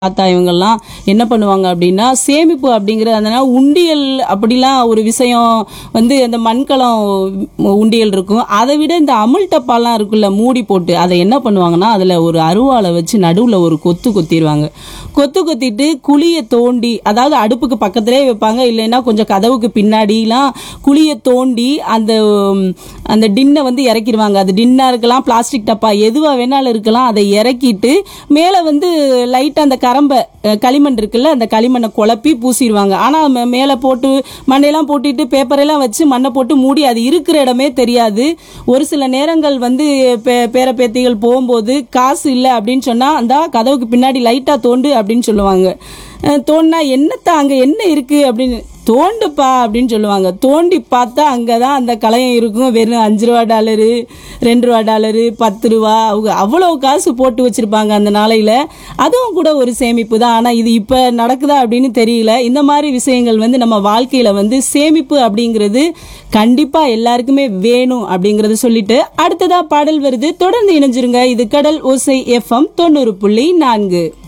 தாத்தா இவங்கெல்லாம் என்ன பண்ணுவாங்க அப்படின்னா சேமிப்பு அப்படிங்கிற அதனால உண்டியல் அப்படிலாம் ஒரு விஷயம் வந்து அந்த மண்கலம் உண்டியல் இருக்கும் அதை விட இந்த அமுல் டப்பாலாம் இருக்குல்ல மூடி போட்டு அதை என்ன பண்ணுவாங்கன்னா அதில் ஒரு அருவாளை வச்சு நடுவில் ஒரு கொத்து கொத்திடுவாங்க கொத்து கொத்திட்டு குழியை தோண்டி அதாவது அடுப்புக்கு பக்கத்திலே வைப்பாங்க இல்லைன்னா கொஞ்சம் கதவுக்கு பின்னாடிலாம் குழியை தோண்டி அந்த உம், அந்த டின்னை வந்து இறக்கிடுவாங்க அது டின்னா இருக்கலாம் பிளாஸ்டிக் டப்பா எதுவாக வேணாலும் இருக்கலாம் அதை இறக்கிட்டு மேலே வந்து லைட்டாக அந்த கரம்பை அஹ், களிமண் இருக்குல்ல அந்த களிமண்ணை குழப்பி பூசிடுவாங்க ஆனால் மேலே போட்டு மண்டையெல்லாம் போட்டுட்டு பேப்பரெல்லாம் வச்சு மண்ணை போட்டு மூடி அது இருக்கிற இடமே தெரியாது ஒரு சில நேரங்கள் வந்து பே பேர பேத்திகள் போகும்போது காசு இல்லை அப்படின்னு சொன்னால் அந்த கதவுக்கு பின்னாடி லைட்டாக தோண்டு அப்படின்னு சொல்லுவாங்க அஹ், தோண்டினா என்னத்த அங்கே என்ன இருக்குது அப்படின்னு தோண்டுப்பா அப்படின்னு சொல்லுவாங்க தோண்டி பார்த்தா அங்கே தான் அந்த கலையம் இருக்கும் வெறும் அஞ்சு ரூபா டாலரு ரெண்டு ரூபா டாலரு பத்து ரூபா அவங்க அவ்வளோ காசு போட்டு வச்சுருப்பாங்க அந்த நாளையில் அதுவும் கூட ஒரு சேமிப்பு தான் ஆனால் இது இப்போ நடக்குதா அப்படின்னு தெரியல இந்த மாதிரி விஷயங்கள் வந்து நம்ம வாழ்க்கையில் வந்து சேமிப்பு அப்படிங்கிறது கண்டிப்பாக எல்லாருக்குமே வேணும் அப்படிங்கிறத சொல்லிட்டு அடுத்ததாக பாடல் வருது தொடர்ந்து இணைஞ்சிருங்க இது கடல் ஓசை எஃப்எம் தொண்ணூறு புள்ளி நான்கு